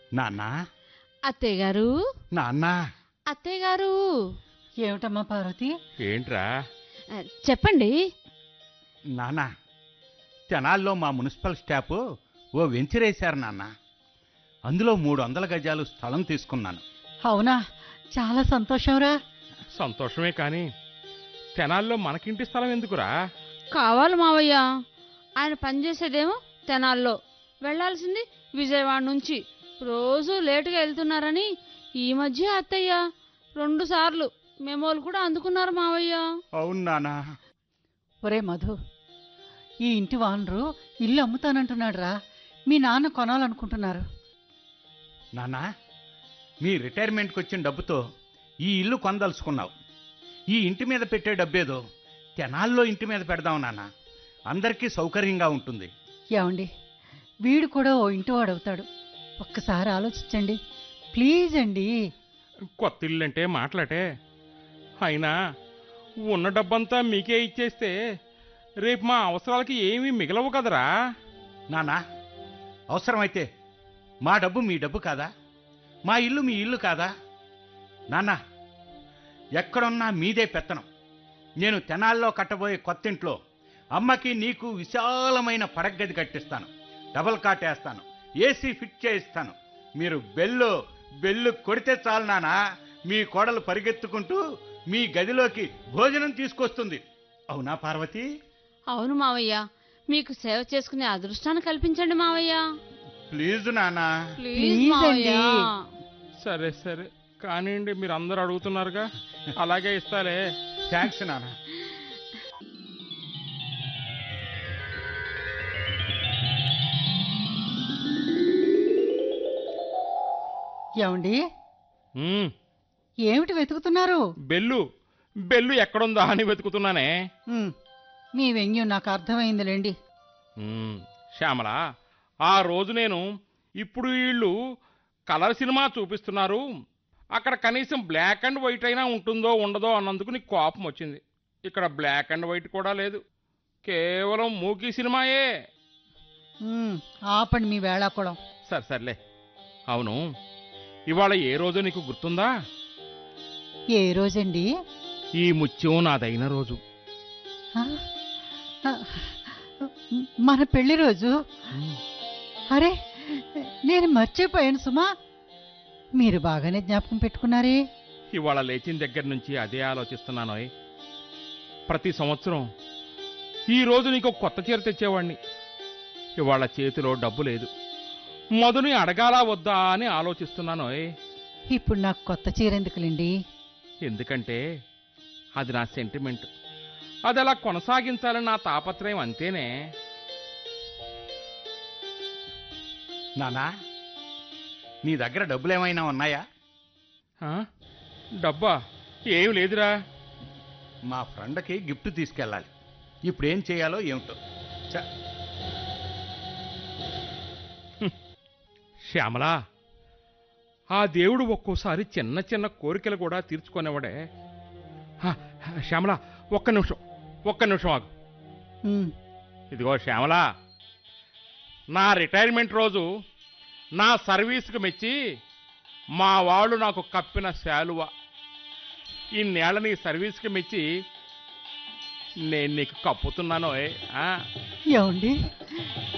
నాన్న అత్తయ్య గారు నాన్న అత్తయ్య గారు ఏమిటమ్మా పార్వతి ఏంట్రా ఆ, చెప్పండి నాన్న తెనాల్లో మా మున్సిపల్ స్టాఫ్ ఓ వెంచరేశారు నాన్న అందులో మూడు వందల గజాలు స్థలం తీసుకున్నాను అవునా చాలా సంతోషంరా సంతోషమే కానీ తెనాల్లో మనకింటి స్థలం ఎందుకురా కావాలి మావయ్య ఆయన పనిచేసేదేమో తెనాల్లో వెళ్ళాల్సింది విజయవాడ నుంచి రోజు లేటుగా వెళ్తున్నారని ఈ మధ్య అత్తయ్య రెండు సార్లు మెమోలు కూడా అందుకున్నారు మావయ్య అవును నాన్న ఒరే మధు ఈ ఇంటి వానరు ఇల్లు అమ్ముతానంటున్నాడు రా మీ నాన్న కొనాలనుకుంటున్నారు నాన్న మీ రిటైర్మెంట్కి వచ్చిన డబ్బుతో ఈ ఇల్లు కొనదలుచుకున్నావు ఈ ఇంటి మీద పెట్టే డబ్బేదో తెనాల్లో ఇంటి మీద పెడదాం నాన్న అందరికీ సౌకర్యంగా ఉంటుంది ఏమండి వీడు కూడా ఓ ఇంటి వాడవుతాడు ఒక్కసారి ఆలోచించండి ప్లీజ్ అండి కొత్త ఇల్లు అంటే మాట్లాటే అయినా ఉన్న డబ్బంతా మీకే ఇచ్చేస్తే రేపు మా అవసరాలకి ఏమీ మిగలవు కదరా నానా అవసరమైతే మా డబ్బు మీ డబ్బు కాదా మా ఇల్లు మీ ఇల్లు కాదా నాన్న ఎక్కడున్నా మీదే పెత్తనం నేను తెనాల్లో కట్టబోయే కొత్తింట్లో అమ్మకి నీకు విశాలమైన పడగది కట్టిస్తాను డబల్ కాట్ వేస్తాను ఏసీ ఫిట్ చేయిస్తాను మీరు బెల్లు బెల్లు కొడితే చాలు నానా మీ కోడలు పరిగెత్తుకుంటూ మీ గదిలోకి భోజనం తీసుకొస్తుంది అవునా పార్వతి అవును మావయ్య మీకు సేవ చేసుకునే అదృష్టాన్ని కల్పించండి మావయ్య ప్లీజ్ నానా ప్లీజ్ ప్లీజ్ మావయ్య అండి. సరే సరే కానివ్వండి మీరు అందరూ అడుగుతున్నారుగా అలాగే ఇస్తాలే థ్యాంక్స్ నానా ఏమండి ఉమ్, ఏమిటి వెతుకుతున్నారు బెల్లు బెల్లు ఎక్కడుందా అని వెతుకుతున్నానే ఉమ్, మీ వెంగ్యం నాకు అర్థమైందిలేండి ఉమ్, శ్యామల ఆ రోజు నేను ఇప్పుడు వీళ్ళు కలర్ సినిమా చూపిస్తున్నారు అక్కడ కనీసం బ్లాక్ అండ్ వైట్ అయినా ఉంటుందో ఉండదో అన్నందుకు నీకు కోపం వచ్చింది ఇక్కడ బ్లాక్ అండ్ వైట్ కూడా లేదు కేవలం మూకీ సినిమాయే ఉమ్, ఆపండి మీ వేళాకుళం సరే సర్లే అవును ఇవాళ ఏ రోజు నీకు గుర్తుందా ఏ రోజండి ఈ ముత్యం నాదైన రోజు ఆ? ఆ, మన పెళ్లి రోజు ఉమ్, అరే నేను మర్చిపోయాను సుమా మీరు బాగానే జ్ఞాపకం పెట్టుకున్నారే ఇవాళ లేచిన దగ్గర నుంచి అదే ఆలోచిస్తున్నానోయ్ ప్రతి సంవత్సరం ఈ రోజు నీకు కొత్త చీర తెచ్చేవాణ్ణి ఇవాళ చేతిలో డబ్బు లేదు మధుని అడగాలా వద్దా అని ఆలోచిస్తున్నానోయ్ ఇప్పుడు నాకు కొత్త చీర ఎందుకులేండి ఎందుకంటే అది నా సెంటిమెంట్ అది అలా కొనసాగించాలని నా తాపత్రయం అంతేనే నానా నీ దగ్గర డబ్బులు ఏమైనా ఉన్నాయా ఆ? డబ్బా ఏం లేదురా మా ఫ్రెండ్కి గిఫ్ట్ తీసుకెళ్ళాలి ఇప్పుడు ఏం చేయాలో ఏమిటో చ శ్యామల ఆ దేవుడు ఒక్కోసారి చిన్న చిన్న కోరికలు కూడా తీర్చుకునేవాడే హ, శ్యామల ఒక్క నిమిషం ఒక్క నిమిషం ఆగు ఉమ్, ఇదిగో శ్యామల నా రిటైర్మెంట్ రోజు నా సర్వీస్కి మెచ్చి మా వాళ్ళు నాకు కప్పిన శాలువ ఇన్నేళ్ళ నీ సర్వీస్కి మెచ్చి నేను నీకు కప్పుతున్నాను ఏమండి